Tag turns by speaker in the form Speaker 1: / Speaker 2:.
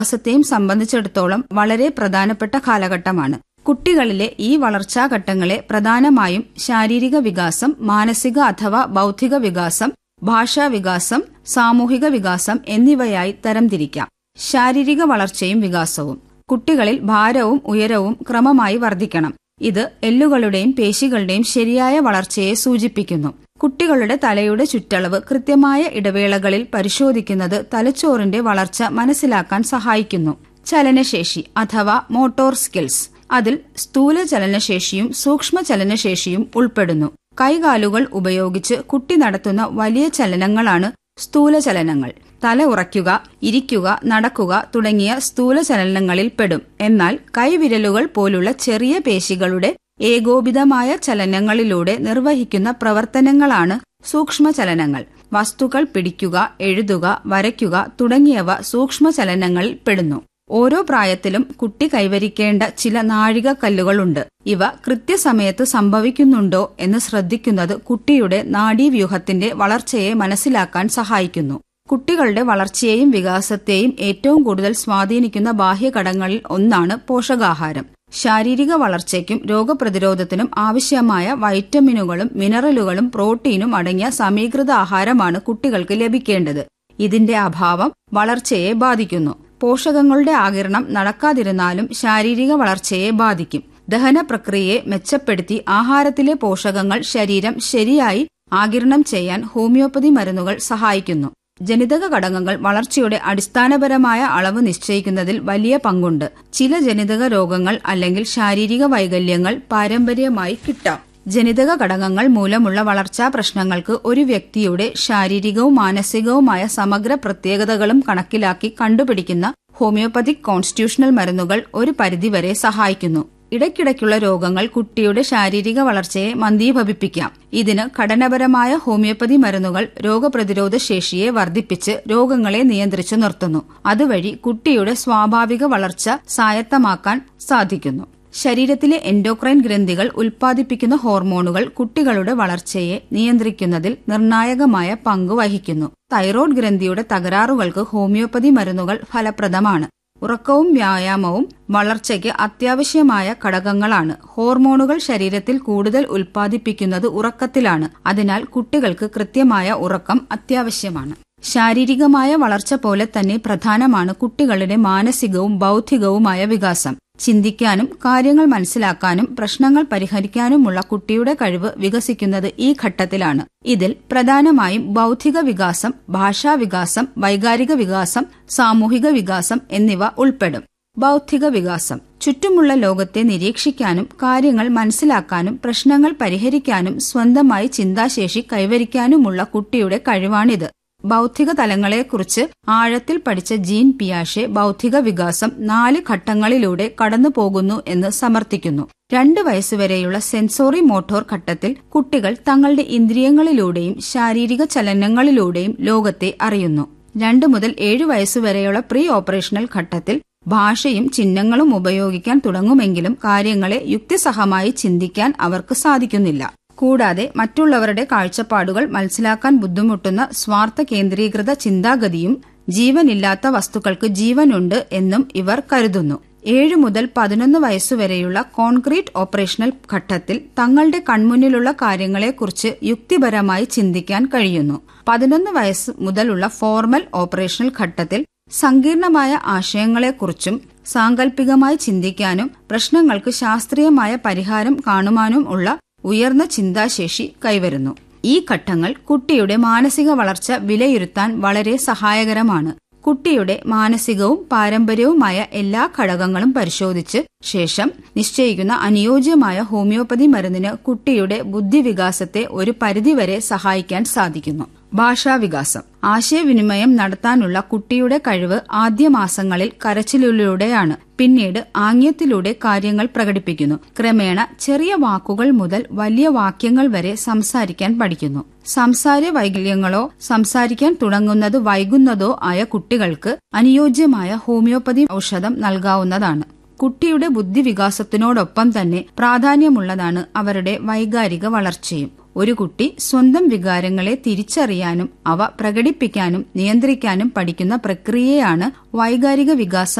Speaker 1: വികാസത്തെയും സംബന്ധിച്ചിടത്തോളം വളരെ പ്രധാനപ്പെട്ട കാലഘട്ടമാണ് കുട്ടികളിലെ ഈ വളർച്ചാഘട്ടങ്ങളെ പ്രധാനമായും ശാരീരിക വികാസം മാനസിക അഥവാ ബൗദ്ധിക വികാസം ഭാഷാ വികാസം സാമൂഹിക വികാസം എന്നിവയായി തരംതിരിക്കാം ശാരീരിക വളർച്ചയും വികാസവും കുട്ടികളിൽ ഭാരവും ഉയരവും ക്രമമായി വർദ്ധിക്കണം ഇത് എല്ലുകളുടെയും പേശികളുടെയും ശരിയായ വളർച്ചയെ സൂചിപ്പിക്കുന്നു കുട്ടികളുടെ തലയുടെ ചുറ്റളവ് കൃത്യമായ ഇടവേളകളിൽ പരിശോധിക്കുന്നത് തലച്ചോറിന്റെ വളർച്ച മനസ്സിലാക്കാൻ സഹായിക്കുന്നു ചലനശേഷി അഥവാ മോട്ടോർ സ്കിൽസ് അതിൽ സ്ഥൂല ചലനശേഷിയും സൂക്ഷ്മ ചലനശേഷിയും ഉൾപ്പെടുന്നു കൈകാലുകൾ ഉപയോഗിച്ച് കുട്ടി നടത്തുന്ന വലിയ ചലനങ്ങളാണ് സ്ഥൂല ചലനങ്ങൾ തല ഉറയ്ക്കുക ഇരിക്കുക നടക്കുക തുടങ്ങിയ സ്ഥൂല ചലനങ്ങളിൽ പെടും എന്നാൽ കൈവിരലുകൾ പോലുള്ള ചെറിയ പേശികളുടെ ഏകോപിതമായ ചലനങ്ങളിലൂടെ നിർവഹിക്കുന്ന പ്രവർത്തനങ്ങളാണ് സൂക്ഷ്മ ചലനങ്ങൾ വസ്തുക്കൾ പിടിക്കുക എഴുതുക വരയ്ക്കുക തുടങ്ങിയവ സൂക്ഷ്മ ചലനങ്ങളിൽ പെടുന്നു ഓരോ പ്രായത്തിലും കുട്ടി കൈവരിക്കേണ്ട ചില നാഴികക്കല്ലുകളുണ്ട് ഇവ കൃത്യസമയത്ത് സംഭവിക്കുന്നുണ്ടോ എന്ന് ശ്രദ്ധിക്കുന്നത് കുട്ടിയുടെ നാഡീവ്യൂഹത്തിന്റെ വളർച്ചയെ മനസ്സിലാക്കാൻ സഹായിക്കുന്നു കുട്ടികളുടെ വളർച്ചയെയും വികാസത്തെയും ഏറ്റവും കൂടുതൽ സ്വാധീനിക്കുന്ന ബാഹ്യഘടകങ്ങളിൽ ഒന്നാണ് പോഷകാഹാരം ശാരീരിക വളർച്ചയ്ക്കും രോഗപ്രതിരോധത്തിനും ആവശ്യമായ വൈറ്റമിനുകളും മിനറലുകളും പ്രോട്ടീനും അടങ്ങിയ സമീകൃത ആഹാരമാണ് കുട്ടികൾക്ക് ലഭിക്കേണ്ടത് ഇതിന്റെ അഭാവം വളർച്ചയെ ബാധിക്കുന്നു പോഷകങ്ങളുടെ ആകിരണം നടക്കാതിരുന്നാലും ശാരീരിക വളർച്ചയെ ബാധിക്കും ദഹന പ്രക്രിയയെ മെച്ചപ്പെടുത്തി ആഹാരത്തിലെ പോഷകങ്ങൾ ശരീരം ശരിയായി ആകിരണം ചെയ്യാൻ ഹോമിയോപ്പതി മരുന്നുകൾ സഹായിക്കുന്നു ജനിതക ഘടകങ്ങൾ വളർച്ചയുടെ അടിസ്ഥാനപരമായ അളവ് നിശ്ചയിക്കുന്നതിൽ വലിയ പങ്കുണ്ട് ചില ജനിതക രോഗങ്ങൾ അല്ലെങ്കിൽ ശാരീരിക വൈകല്യങ്ങൾ പാരമ്പര്യമായി കിട്ടാം ജനിതക ഘടകങ്ങൾ മൂലമുള്ള വളർച്ചാ പ്രശ്നങ്ങൾക്ക് ഒരു വ്യക്തിയുടെ ശാരീരികവും മാനസികവുമായ സമഗ്ര പ്രത്യേകതകളും കണക്കിലാക്കി കണ്ടുപിടിക്കുന്ന ഹോമിയോപ്പതിക് കോൺസ്റ്റിറ്റ്യൂഷണൽ മരുന്നുകൾ ഒരു പരിധിവരെ സഹായിക്കുന്നു ഇടയ്ക്കിടയ്ക്കുള്ള രോഗങ്ങൾ കുട്ടിയുടെ ശാരീരിക വളർച്ചയെ മന്ദീഭവിപ്പിക്കാം ഇതിന് ഘടനപരമായ ഹോമിയോപ്പതി മരുന്നുകൾ രോഗപ്രതിരോധ ശേഷിയെ വർദ്ധിപ്പിച്ച് രോഗങ്ങളെ നിയന്ത്രിച്ചു നിർത്തുന്നു അതുവഴി കുട്ടിയുടെ സ്വാഭാവിക വളർച്ച സ്വായത്തമാക്കാൻ സാധിക്കുന്നു ശരീരത്തിലെ എൻഡോക്രൈൻ ഗ്രന്ഥികൾ ഉൽപ്പാദിപ്പിക്കുന്ന ഹോർമോണുകൾ കുട്ടികളുടെ വളർച്ചയെ നിയന്ത്രിക്കുന്നതിൽ നിർണായകമായ പങ്ക് വഹിക്കുന്നു തൈറോയ്ഡ് ഗ്രന്ഥിയുടെ തകരാറുകൾക്ക് ഹോമിയോപ്പതി മരുന്നുകൾ ഫലപ്രദമാണ് ഉറക്കവും വ്യായാമവും വളർച്ചയ്ക്ക് അത്യാവശ്യമായ ഘടകങ്ങളാണ് ഹോർമോണുകൾ ശരീരത്തിൽ കൂടുതൽ ഉൽപ്പാദിപ്പിക്കുന്നത് ഉറക്കത്തിലാണ് അതിനാൽ കുട്ടികൾക്ക് കൃത്യമായ ഉറക്കം അത്യാവശ്യമാണ് ശാരീരികമായ വളർച്ച പോലെ തന്നെ പ്രധാനമാണ് കുട്ടികളുടെ മാനസികവും ബൗദ്ധികവുമായ വികാസം ചിന്തിക്കാനും കാര്യങ്ങൾ മനസ്സിലാക്കാനും പ്രശ്നങ്ങൾ പരിഹരിക്കാനുമുള്ള കുട്ടിയുടെ കഴിവ് വികസിക്കുന്നത് ഈ ഘട്ടത്തിലാണ് ഇതിൽ പ്രധാനമായും ബൗദ്ധിക വികാസം ഭാഷാ വികാസം വൈകാരിക വികാസം സാമൂഹിക വികാസം എന്നിവ ഉൾപ്പെടും ബൗദ്ധിക വികാസം ചുറ്റുമുള്ള ലോകത്തെ നിരീക്ഷിക്കാനും കാര്യങ്ങൾ മനസ്സിലാക്കാനും പ്രശ്നങ്ങൾ പരിഹരിക്കാനും സ്വന്തമായി ചിന്താശേഷി കൈവരിക്കാനുമുള്ള കുട്ടിയുടെ കഴിവാണിത് ബൗദ്ധിക തലങ്ങളെക്കുറിച്ച് ആഴത്തിൽ പഠിച്ച ജീൻ പിയാഷെ ബൗദ്ധിക വികാസം നാല് ഘട്ടങ്ങളിലൂടെ കടന്നു പോകുന്നു എന്ന് സമർത്ഥിക്കുന്നു രണ്ട് വയസ്സുവരെയുള്ള സെൻസോറി മോട്ടോർ ഘട്ടത്തിൽ കുട്ടികൾ തങ്ങളുടെ ഇന്ദ്രിയങ്ങളിലൂടെയും ശാരീരിക ചലനങ്ങളിലൂടെയും ലോകത്തെ അറിയുന്നു രണ്ടു മുതൽ ഏഴു വയസ്സുവരെയുള്ള പ്രീ ഓപ്പറേഷണൽ ഘട്ടത്തിൽ ഭാഷയും ചിഹ്നങ്ങളും ഉപയോഗിക്കാൻ തുടങ്ങുമെങ്കിലും കാര്യങ്ങളെ യുക്തിസഹമായി ചിന്തിക്കാൻ അവർക്ക് സാധിക്കുന്നില്ല കൂടാതെ മറ്റുള്ളവരുടെ കാഴ്ചപ്പാടുകൾ മനസ്സിലാക്കാൻ ബുദ്ധിമുട്ടുന്ന സ്വാർത്ഥ കേന്ദ്രീകൃത ചിന്താഗതിയും ജീവനില്ലാത്ത വസ്തുക്കൾക്ക് ജീവനുണ്ട് എന്നും ഇവർ കരുതുന്നു ഏഴു മുതൽ പതിനൊന്ന് വയസ്സുവരെയുള്ള കോൺക്രീറ്റ് ഓപ്പറേഷണൽ ഘട്ടത്തിൽ തങ്ങളുടെ കൺമുന്നിലുള്ള കാര്യങ്ങളെക്കുറിച്ച് യുക്തിപരമായി ചിന്തിക്കാൻ കഴിയുന്നു പതിനൊന്ന് വയസ്സ് മുതലുള്ള ഫോർമൽ ഓപ്പറേഷണൽ ഘട്ടത്തിൽ സങ്കീർണമായ ആശയങ്ങളെക്കുറിച്ചും സാങ്കല്പികമായി ചിന്തിക്കാനും പ്രശ്നങ്ങൾക്ക് ശാസ്ത്രീയമായ പരിഹാരം കാണുവാനും ഉള്ള ഉയർന്ന ചിന്താശേഷി കൈവരുന്നു ഈ ഘട്ടങ്ങൾ കുട്ടിയുടെ മാനസിക വളർച്ച വിലയിരുത്താൻ വളരെ സഹായകരമാണ് കുട്ടിയുടെ മാനസികവും പാരമ്പര്യവുമായ എല്ലാ ഘടകങ്ങളും പരിശോധിച്ച് ശേഷം നിശ്ചയിക്കുന്ന അനുയോജ്യമായ ഹോമിയോപ്പതി മരുന്നിന് കുട്ടിയുടെ ബുദ്ധിവികാസത്തെ ഒരു പരിധിവരെ സഹായിക്കാൻ സാധിക്കുന്നു ഭാഷാവികാസം ആശയവിനിമയം നടത്താനുള്ള കുട്ടിയുടെ കഴിവ് ആദ്യ മാസങ്ങളിൽ കരച്ചിലൂടെയാണ് പിന്നീട് ആംഗ്യത്തിലൂടെ കാര്യങ്ങൾ പ്രകടിപ്പിക്കുന്നു ക്രമേണ ചെറിയ വാക്കുകൾ മുതൽ വലിയ വാക്യങ്ങൾ വരെ സംസാരിക്കാൻ പഠിക്കുന്നു സംസാര വൈകല്യങ്ങളോ സംസാരിക്കാൻ തുടങ്ങുന്നത് വൈകുന്നതോ ആയ കുട്ടികൾക്ക് അനുയോജ്യമായ ഹോമിയോപ്പതി ഔഷധം നൽകാവുന്നതാണ് കുട്ടിയുടെ ബുദ്ധിവികാസത്തിനോടൊപ്പം തന്നെ പ്രാധാന്യമുള്ളതാണ് അവരുടെ വൈകാരിക വളർച്ചയും ഒരു കുട്ടി സ്വന്തം വികാരങ്ങളെ തിരിച്ചറിയാനും അവ പ്രകടിപ്പിക്കാനും നിയന്ത്രിക്കാനും പഠിക്കുന്ന പ്രക്രിയയാണ് വൈകാരിക വികാസം